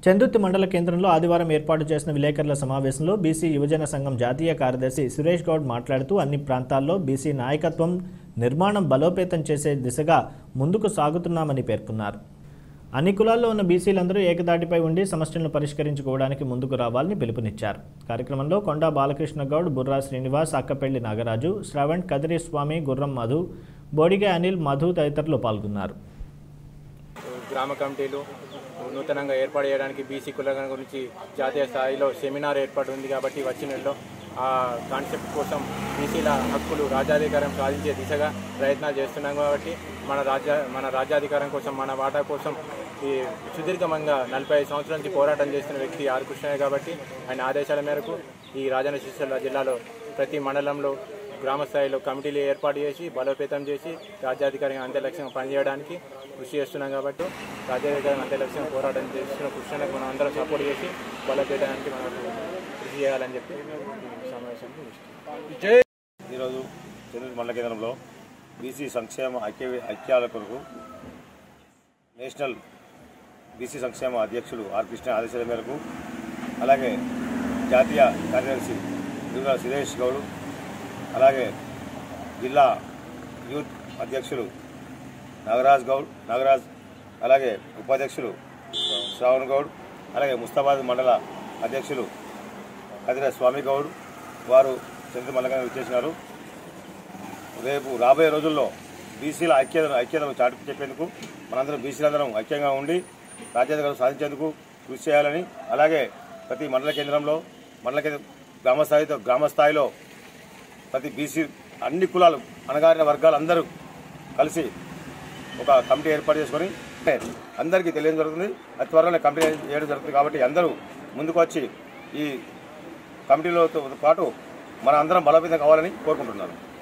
చందుర్తి మండల కేంద్రంలో ఆదివారం ఏర్పాటు చేసిన విలేకరుల సమావేశంలో బీసీ యువజన సంఘం జాతీయ కార్యదర్శి సురేష్ గౌడ్ మాట్లాడుతూ అన్ని ప్రాంతాల్లో బీసీ నాయకత్వం నిర్మాణం బలోపేతం చేసే దిశగా ముందుకు సాగుతున్నామని పేర్కొన్నారు అన్ని కులాల్లో ఉన్న బీసీలందరూ ఏకదాటిపై ఉండి సమస్యలను పరిష్కరించుకోవడానికి ముందుకు రావాలని పిలుపునిచ్చారు కార్యక్రమంలో కొండా బాలకృష్ణ గౌడ్ బుర్రా శ్రీనివాస్ అక్కపెల్లి నాగరాజు శ్రవణ్ కదిరి స్వామి గుర్రం మధు బోడిగే అనిల్ మధు తదితరులు పాల్గొన్నారు గ్రామ కమిటీలు నూతనంగా ఏర్పాటు చేయడానికి బీసీ కులగణ గురించి జాతీయ స్థాయిలో సెమినార్ ఏర్పాటు ఉంది కాబట్టి వచ్చిన నెలలో ఆ కాన్సెప్ట్ కోసం బీసీల హక్కులు రాజ్యాధికారం సాధించే దిశగా ప్రయత్నాలు చేస్తున్నాం కాబట్టి మన రాజ్య మన రాజ్యాధికారం కోసం మన వాటా కోసం ఈ సుదీర్ఘంగా నలభై ఐదు సంవత్సరాల నుంచి పోరాటం చేస్తున్న వ్యక్తి ఆర్ కృష్ణయ్య కాబట్టి ఆయన ఆదేశాల మేరకు ఈ రాజన్న సిరిసిల్ల జిల్లాలో ప్రతి మండలంలో గ్రామ స్థాయిలో కమిటీలు ఏర్పాటు చేసి బలోపేతం చేసి రాజ్యాధికారిగా అంతే లక్ష్యంగా పనిచేయడానికి కృషి చేస్తున్నాం కాబట్టి రాజ్యాధికారం అంతే లక్ష్యంగా పోరాటం చేస్తున్న కృష్ణకు మనం అందరం సపోర్ట్ చేసి బలోపేతానికి మనం కృషి చేయాలని చెప్పి ఈ సమావేశాన్ని ముగిస్తున్నాం. ఈరోజు చెన్నూరు మండల కేంద్రంలో బీసీ సంక్షేమ ఐక్య ఐక్యాల కొరకు నేషనల్ బీసీ సంక్షేమ అధ్యక్షుడు ఆర్ కృష్ణ ఆదేశాల మేరకు అలాగే జాతీయ కార్యదర్శి దుర్గా సురేష్ గౌడ్ అలాగే జిల్లా యూత్ అధ్యక్షులు నాగరాజ్ గౌడ్ నాగరాజ్ అలాగే ఉపాధ్యక్షులు శ్రావణ్ గౌడ్ అలాగే ముస్తాబాద్ మండల అధ్యక్షులు కదిర స్వామి గౌడ్ వారు చంద్ర మల్లగా విచ్చేసినారు రేపు రాబోయే రోజుల్లో బీసీల ఐక్యత ఐక్యతను చాటి చెప్పేందుకు మనందరం బీసీలందరం ఐక్యంగా ఉండి రాజ్యాధికారం సాధించేందుకు కృషి చేయాలని అలాగే ప్రతి మండల కేంద్రంలో మండల కేంద్ర గ్రామ స్థాయితో గ్రామ స్థాయిలో ప్రతి బీసీ అన్ని కులాలు అణగారిన వర్గాలు అందరూ కలిసి ఒక కమిటీ ఏర్పాటు చేసుకొని అందరికీ తెలియడం జరుగుతుంది అతి త్వరలోనే కమిటీ చేయడం జరుగుతుంది కాబట్టి అందరూ ముందుకు వచ్చి ఈ కమిటీలతో పాటు మన అందరం బలోపేతం కావాలని కోరుకుంటున్నాను